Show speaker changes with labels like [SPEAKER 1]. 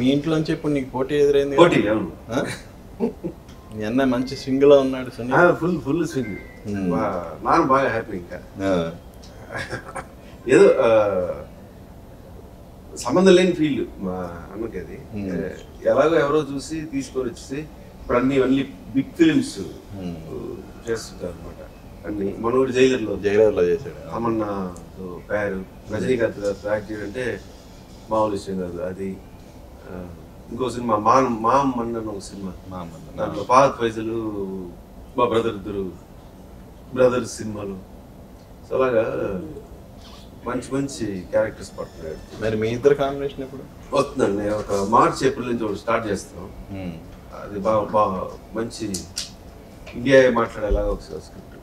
[SPEAKER 1] మీ ఇంట్లోంచి ఇప్పుడు నీకు పోటీ ఎదురైంది
[SPEAKER 2] పోటీ అవును
[SPEAKER 1] ఆ? మీ అన్నయ్య మంచి సింగిల్ లో ఉన్నాడు సునీ
[SPEAKER 2] ఫుల్ ఫుల్ స్వింగ్
[SPEAKER 1] Hmm.
[SPEAKER 2] నాన్న బాగా హ్యాపీ ఇంకా
[SPEAKER 1] ఆ.
[SPEAKER 2] ఏదో ఆ, సంబంధం లేని ఫీల్డ్ మా అన్నకి అది
[SPEAKER 1] Hmm.
[SPEAKER 2] ఎలాగో ఎవరో చూసి తీసుకొని వచ్చేసి ఇప్పుడు అన్ని అన్ని బిగ్ ఫిలిమ్స్
[SPEAKER 1] Hmm.
[SPEAKER 2] చేస్తుంటారు అనమాట అన్ని మనోడు జైలర్లో
[SPEAKER 1] జైలర్ లో చేశాడు
[SPEAKER 2] తమన్నా పేరు రజనీకాంత్ గారు యాక్ట్ చేయడం అంటే మామూలు విషయం కాదు అది ఆ, ఇంకో సినిమా మా మా మన్న ఒక సినిమా
[SPEAKER 1] మా అమ్మ.
[SPEAKER 2] దాంట్లో పాత్ ఫైజలు మా బ్రదర్ ఇద్దరు బ్రదర్స్ సినిమాలు సో అలాగా మంచి మంచి క్యారెక్టర్స్ పడుతున్నాడు
[SPEAKER 1] మరి మీ ఇద్దరు కాంబినేషన్ ఎప్పుడు
[SPEAKER 2] వస్తుందండి ఒక మార్చ్ ఏప్రిల్ నుంచి ఒకటి స్టార్ట్ చేస్తున్నాం
[SPEAKER 1] ఉమ్.
[SPEAKER 2] అది బాగా బాగా మంచి ఇండియా మాట్లాడేలాగా ఒక స్క్రిప్ట్